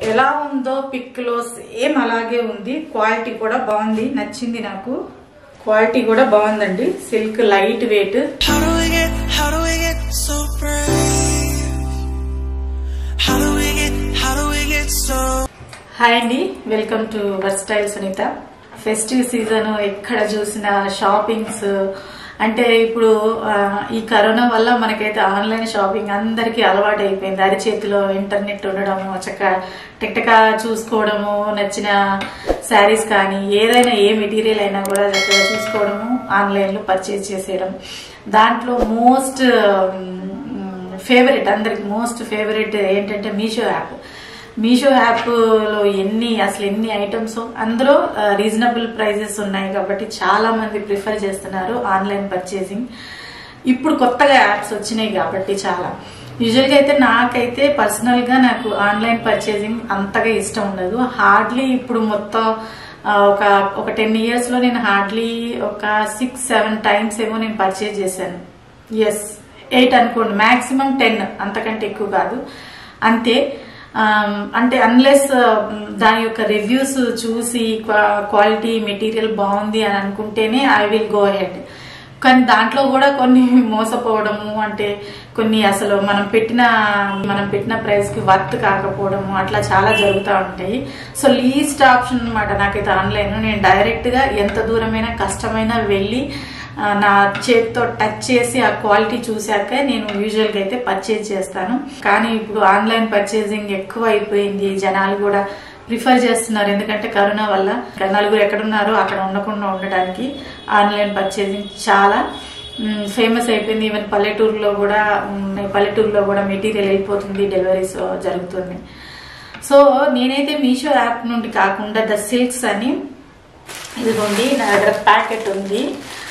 ఎలా ఉందో పిక్ లో సేమ్ అలాగే ఉంది క్వాలిటీ కూడా బాగుంది నచ్చింది నాకు క్వాలిటీ కూడా బాగుందండి silk light weight How do we get, how do we get so brave? How do we get, how do we get so hi అండి welcome to versatile Sunitha festive season ఎక్కడ చూసిన షాపింగ్స్ అంటే ఇప్పుడు ఆ, ఈ కరోనా వల్ల మనకైతే ఆన్లైన్ షాపింగ్ అందరికీ అలవాటు అయిపోయింది అరిచేతిలో ఇంటర్నెట్ ఉండడము చక్క టిక్టక చూసుకోవడము నచ్చిన శారీస్ కానీ ఏదైనా ఏ మెటీరియల్ అయినా కూడా చక్కగా చూసుకోవడము ఆన్లైన్లో పర్చేజ్ చేసేయడం దాంట్లో మోస్ట్ ఫేవరెట్ అందరికి మోస్ట్ ఫేవరెట్ ఏంటంటే మీషో యాప్ మీషో యాప్లో ఎన్ని అసలు ఎన్ని ఐటమ్స్ అందులో రీజనబుల్ ప్రైజెస్ ఉన్నాయి కాబట్టి చాలా మంది ప్రిఫర్ చేస్తున్నారు ఆన్లైన్ పర్చేసింగ్ ఇప్పుడు కొత్తగా యాప్స్ వచ్చినాయి కాబట్టి చాలా యూజువల్గా అయితే నాకైతే పర్సనల్ గా నాకు ఆన్లైన్ పర్చేసింగ్ అంతగా ఇష్టం ఉండదు హార్డ్లీ ఇప్పుడు మొత్తం ఆ, ఒక ఒక టెన్ ఇయర్స్ లో నేను హార్డ్లీ ఒక సిక్స్ సెవెన్ టైమ్స్ ఏమో నేను పర్చేజ్ చేశాను ఎస్ ఎయిట్ అనుకోండి మాక్సిమం టెన్ అంతకంటే ఎక్కువ కాదు అంతే ఆమ్, అంటే అన్లెస్ దాని యొక్క రివ్యూస్ చూసి క్వాలిటీ మెటీరియల్ బాగుంది అని అనుకుంటేనే ఐ విల్ గో హెడ్ కానీ దాంట్లో కూడా కొన్ని మోసపోవడము అంటే కొన్ని అసలు మనం పెట్టిన మనం పెట్టిన ప్రైస్ కి వర్త్ కాకపోవడము అట్లా చాలా జరుగుతూ ఉంటాయి సో లీస్ట్ ఆప్షన్ అనమాట నాకైతే ఆన్లైన్ నేను డైరెక్ట్ గా ఎంత దూరమైనా కష్టమైనా వెళ్ళి ఆ, నా చేతితో టచ్ చేసి ఆ క్వాలిటీ చూశాక నేను యూజువల్ గా అయితే పర్చేజ్ చేస్తాను కానీ ఇప్పుడు ఆన్లైన్ పర్చేసింగ్ ఎక్కువ అయిపోయింది జనాలు కూడా ప్రిఫర్ చేస్తున్నారు ఎందుకంటే కరోనా వల్ల ఇక్కడ నలుగురు ఎక్కడున్నారో అక్కడ ఉండకుండా ఉండడానికి ఆన్లైన్ పర్చేసింగ్ చాలా ఫేమస్ అయిపోయింది ఈవెన్ పల్లెటూరులో కూడా ఉమ్, పల్లెటూరులో కూడా మెటీరియల్ వెళ్ళిపోతుంది డెలివరీస్ జరుగుతుంది సో నేనైతే మీషో యాప్ నుండి కాకుండా ద సిల్క్స్ అని ఇదిగోండి నా దగ్గర ప్యాకెట్ ఉంది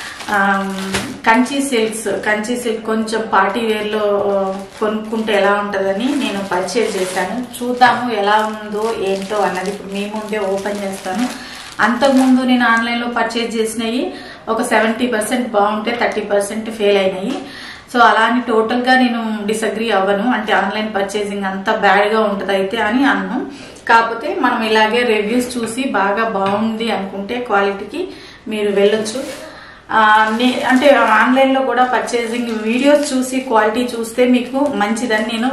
um, Kanchi silks Kanchi silk కొంచెం పార్టీ వేర్ లో కొనుక్కుంటే ఎలా ఉంటదని నేను పర్చేజ్ చేశాను చూద్దాము ఎలా ఉందో ఏంటో అన్నది ఇప్పుడు మీ ముందే ఓపెన్ చేస్తాను అంతకుముందు నేను ఆన్లైన్ లో పర్చేజ్ చేసినవి ఒక సెవెంటీ పర్సెంట్ బాగుంటే థర్టీ పర్సెంట్ ఫెయిల్ అయినాయి సో అలా అని టోటల్ గా నేను డిసగ్రీ అవ్వను అంటే ఆన్లైన్ పర్చేసింగ్ అంత బ్యాడ్ గా ఉంటది అయితే అని అన్ను కాకపోతే మనం ఇలాగే రివ్యూస్ చూసి బాగా బాగుంది అనుకుంటే క్వాలిటీకి మీరు వెళ్ళొచ్చు ఆ, నే- అంటే ఆన్లైన్ లో కూడా పర్చేసింగ్ వీడియోస్ చూసి క్వాలిటీ చూస్తే మీకు మంచిదని నేను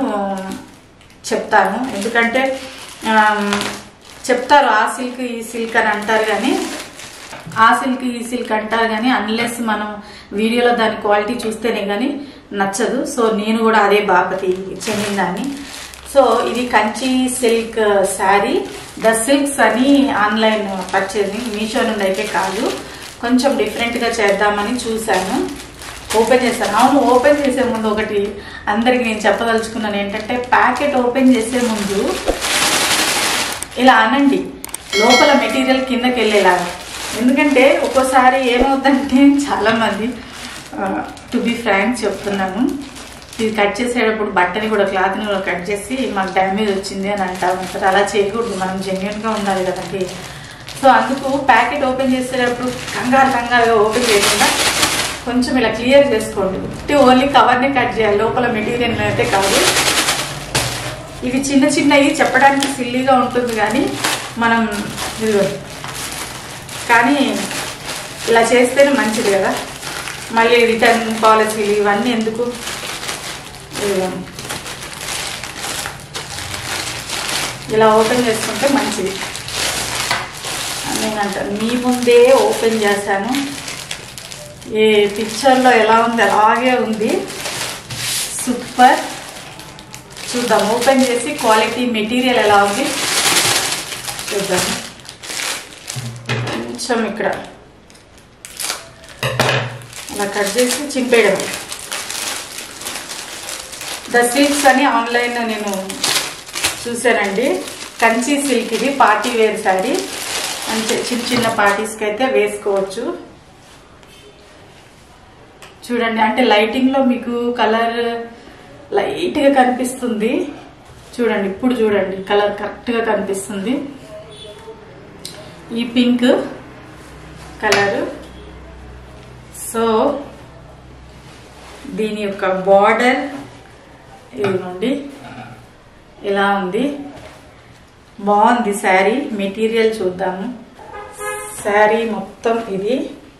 చెప్తాను ఎందుకంటే ఆమ్, చెప్తారు ఆ సిల్క్ ఈ సిల్క్ అని అంటారు కానీ ఆ సిల్క్ ఈ సిల్క్ అంటారు కానీ అన్లెస్ మనం వీడియోలో దాని క్వాలిటీ చూస్తేనే కానీ నచ్చదు సో నేను కూడా అదే బాపతి చెందిందాన్ని సో ఇది Kanchi silk sari the silks అని ఆన్లైన్ పర్చేసింగ్ మీషో నుండి అయితే కాదు కొంచెం డిఫరెంట్ గా చేద్దామని చూశాను ఓపెన్ చేశాను అవును ఓపెన్ చేసే ముందు ఒకటి అందరికి నేను చెప్పదలుచుకున్నాను ఏంటంటే ప్యాకెట్ ఓపెన్ చేసే ముందు ఇలా అనండి లోపల మెటీరియల్ కిందకి వెళ్ళేలాగా ఎందుకంటే ఒక్కోసారి ఏమవుతుందంటే చాలా మంది టు బి ఫ్రాంక్ చెప్తున్నాను ఇది కట్ చేసేటప్పుడు బట్టని కూడా క్లాత్ని కూడా కట్ చేసి మాకు డ్యామేజ్ వచ్చింది అని అంటా ఉంటారు అలా చేయకూడదు మనం జెన్యున్ గా ఉండాలి కదండి సో అందుకు ప్యాకెట్ ఓపెన్ చేసేటప్పుడు కంగారు కంగారుగా ఓపెన్ చేయకుండా కొంచెం ఇలా క్లియర్ చేసుకోండి ఉట్టి ఓన్లీ కవర్ని కట్ చేయాలి లోపల మెటీరియల్ అయితే కాదు ఇవి చిన్న చిన్నవి చెప్పడానికి సిల్లీగా ఉంటుంది కానీ మనం ఇదిగో. కానీ ఇలా చేస్తేనే మంచిది కదా మళ్ళీ రిటర్న్ పాలసీలు ఇవన్నీ ఎందుకు ఇదిగో. ఇలా ఓపెన్ చేసుకుంటే మంచిది అని నేను అంటాను మీ ముందే ఓపెన్ చేశాను ఏ పిక్చర్లో ఎలా ఉంది అలాగే ఉంది సూపర్ చూద్దాం ఓపెన్ చేసి క్వాలిటీ మెటీరియల్ ఎలా ఉంది చూద్దాం కొంచెం ఇక్కడ అలా కట్ చేసి చింపేయడం ద సిల్క్స్ అని ఆన్లైన్ నేను చూశానండి కంచి సిల్క్ ఇది పార్టీ వేర్ శారీ అంటే చిన్న చిన్న పార్టీస్కి అయితే వేసుకోవచ్చు చూడండి అంటే లైటింగ్ లో మీకు కలర్ లైట్ గా కనిపిస్తుంది చూడండి ఇప్పుడు చూడండి కలర్ కరెక్ట్ గా కనిపిస్తుంది ఈ పింక్ కలర్ సో దీని యొక్క బార్డర్ ఇదిగోండి ఇలా ఉంది బాగుంది శారీ మెటీరియల్ చూద్దాము శారీ మొత్తం ఇది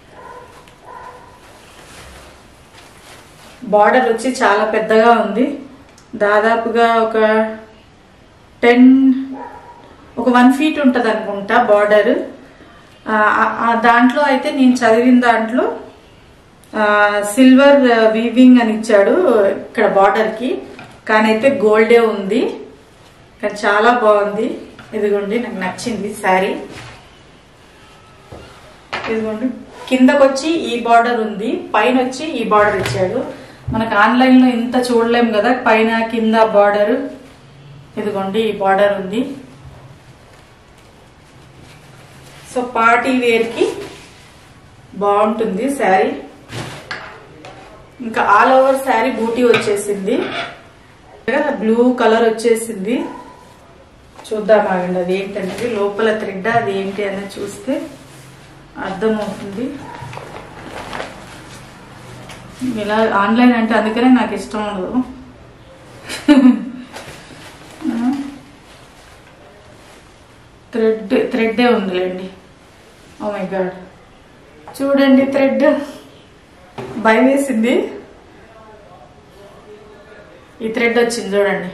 బార్డర్ వచ్చి చాలా పెద్దగా ఉంది దాదాపుగా ఒక టెన్ ఒక వన్ ఫీట్ ఉంటుంది అనుకుంటా బార్డర్ దాంట్లో అయితే నేను చదివిన దాంట్లో సిల్వర్ వీవింగ్ అని ఇచ్చాడు ఇక్కడ బార్డర్ కి కానీ అయితే గోల్డే ఉంది కానీ చాలా బాగుంది ఇదిగోండి నాకు నచ్చింది శారీ ఇదిగోండి కిందకు వచ్చి ఈ బార్డర్ ఉంది పైన వచ్చి ఈ బార్డర్ ఇచ్చాడు మనకు ఆన్లైన్ లో ఇంత చూడలేం కదా పైన కింద బార్డర్ ఇదిగోండి ఈ బార్డర్ ఉంది సో పార్టీ వేర్ కి బాగుంటుంది శారీ ఇంకా ఆల్ ఓవర్ శారీ బూటీ వచ్చేసింది బ్లూ కలర్ వచ్చేసింది చూద్దాం ఆగండి అది ఏంటనేది లోపల థ్రెడ్ అది ఏంటి అనేది చూస్తే అర్థమవుతుంది ఇలా ఆన్లైన్ అంటే అందుకనే నాకు ఇష్టం ఉండదు థ్రెడ్ థ్రెడ్డే ఉందిలేండి ఓ మై గాడ్ చూడండి థ్రెడ్ భయం వేసింది ఈ థ్రెడ్ వచ్చింది చూడండి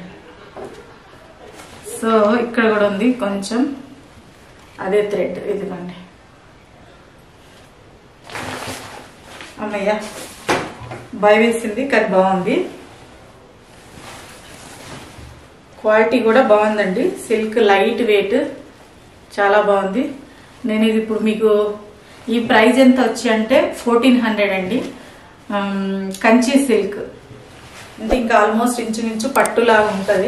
సో ఇక్కడ కూడా ఉంది కొంచెం అదే థ్రెడ్ ఇదిగోండి అమ్మయ్య భయం వేసింది కానీ బాగుంది క్వాలిటీ కూడా బాగుందండి సిల్క్ లైట్ వెయిట్ చాలా బాగుంది నేను ఇది ఇప్పుడు మీకు ఈ ప్రైస్ ఎంత వచ్చి అంటే ఫోర్టీన్ హండ్రెడ్ అండి ఆమ్, కంచి సిల్క్ అంటే ఇంకా ఆల్మోస్ట్ ఇంచుమించు పట్టులాగా ఉంటుంది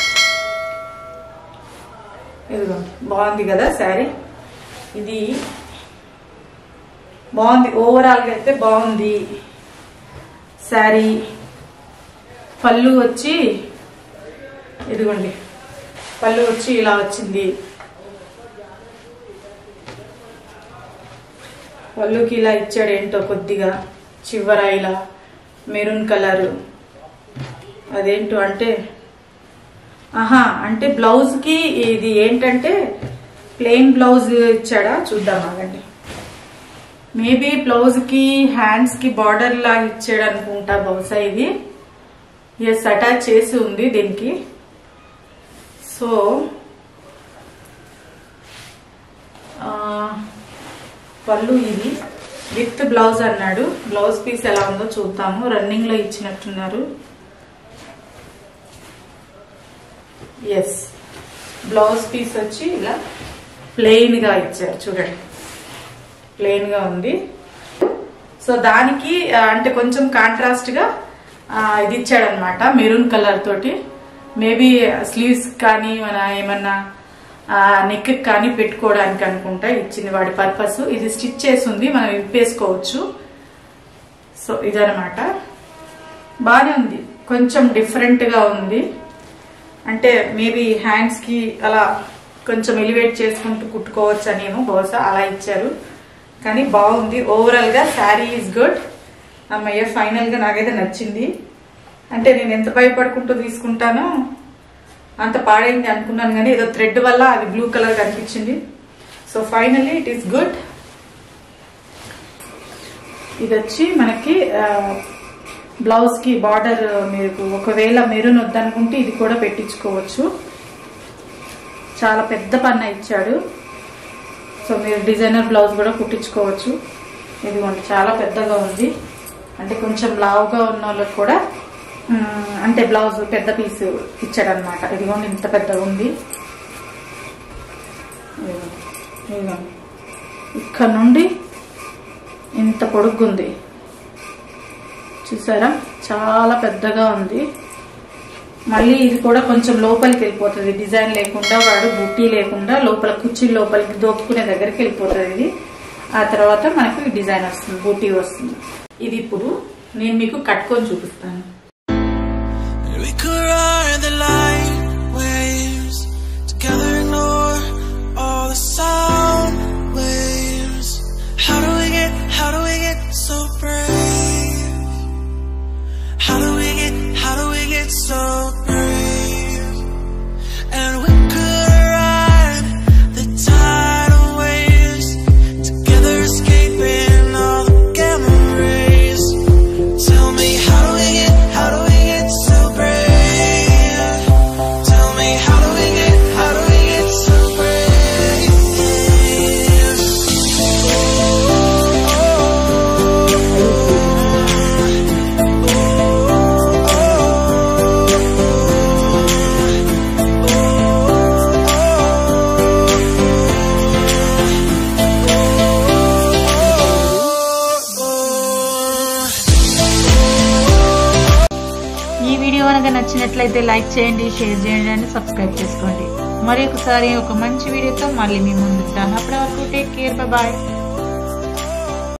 ఇదిగోండి బాగుంది కదా శారీ ఇది బాగుంది ఓవరాల్గా అయితే బాగుంది శారీ పళ్ళు వచ్చి ఇదిగోండి పళ్ళు వచ్చి ఇలా వచ్చింది పళ్ళుకి ఇలా ఇచ్చాడు ఏంటో కొద్దిగా చివర ఇలా మెరూన్ కలర్ అదేంటో అంటే ఆహా అంటే బ్లౌజ్ కి ఇది ఏంటంటే ప్లెయిన్ బ్లౌజ్ ఇచ్చాడా చూద్దాం ఆగండి మేబీ బ్లౌజ్ కి హ్యాండ్స్ కి బార్డర్ లాగా ఇచ్చాడు అనుకుంటా బహుశా ఇది ఎస్ అటాచ్ చేసి ఉంది దీనికి సో ఆ, పళ్ళు ఇది విత్ బ్లౌజ్ అన్నాడు బ్లౌజ్ పీస్ ఎలా ఉందో చూద్దాము రన్నింగ్ లో ఇచ్చినట్టున్నారు ఎస్ బ్లౌజ్ పీస్ వచ్చి ఇలా ప్లెయిన్ గా ఇచ్చారు చూడండి ప్లెయిన్ గా ఉంది సో దానికి ఆ, అంటే కొంచెం కాంట్రాస్ట్ గా ఆ, ఇది ఇచ్చాడనమాట మెరూన్ కలర్ తోటి మేబీ స్లీవ్స్ కానీ మన ఏమన్నా నెక్ కానీ పెట్టుకోవడానికి అనుకుంటా ఇచ్చింది వాడి పర్పస్ ఇది స్టిచ్ చేసి ఉంది మనం విప్పేసుకోవచ్చు సో ఇదనమాట బాగానే ఉంది కొంచెం డిఫరెంట్ గా ఉంది అంటే మేబీ హ్యాండ్స్ కి అలా కొంచెం ఎలివేట్ చేసుకుంటూ కుట్టుకోవచ్చు అనేమో బహుశా అలా ఇచ్చారు కానీ బాగుంది ఓవరాల్ గా శారీ ఈజ్ గుడ్ అమ్మయ్య ఫైనల్ గా నాకైతే నచ్చింది అంటే నేను ఎంత భయపడుకుంటూ తీసుకుంటానో అంత పాడైంది అనుకున్నాను కానీ ఏదో థ్రెడ్ వల్ల అది బ్లూ కలర్ కనిపించింది so finally it is good ఇది వచ్చి మనకి బ్లౌజ్ కి బార్డర్ మీకు ఒకవేళ మెరూన్ వద్దనుకుంటే ఇది కూడా పెట్టించుకోవచ్చు చాలా పెద్ద పన్న ఇచ్చాడు సో మీరు డిజైనర్ బ్లౌజ్ కూడా కుట్టించుకోవచ్చు ఇదిగోండి చాలా పెద్దగా ఉంది అంటే కొంచెం లావుగా ఉన్న వాళ్ళకి కూడా మ్, అంటే బ్లౌజ్ పెద్ద పీస్ ఇచ్చాడు అనమాట ఇదిగోండి ఇంత పెద్దగా ఉంది ఇదిగోండి. ఇదిగోండి ఇక్కడ నుండి ఇంత పొడుగ్గుంది చూసారా చాలా పెద్దగా ఉంది మళ్ళీ ఇది కూడా కొంచెం లోపలికి వెళ్ళిపోతుంది డిజైన్ లేకుండా వాడు బుట్టి లేకుండా లోపల కుర్చీ లోపలికి దోపుకునే దగ్గరికి వెళ్ళిపోతుంది ఇది ఆ తర్వాత మనకు ఈ డిజైన్ వస్తుంది బూటీ వస్తుంది ఇది ఇప్పుడు నేను మీకు కట్టుకొని చూపిస్తాను And we could ride the light waves together, ignore all the sound waves. How do we get, how do we get so brave? How do we get, how do we get so brave? And we could ride video కనుక నచ్చినట్లయితే like చేయండి share చేయండి and subscribe చేసుకోండి మరి ఒకసారి ఒక మంచి వీడియోతో మళ్ళీ మీ ముందుంటాను అప్పటి వరకు టేక్ కేర్ బాయ్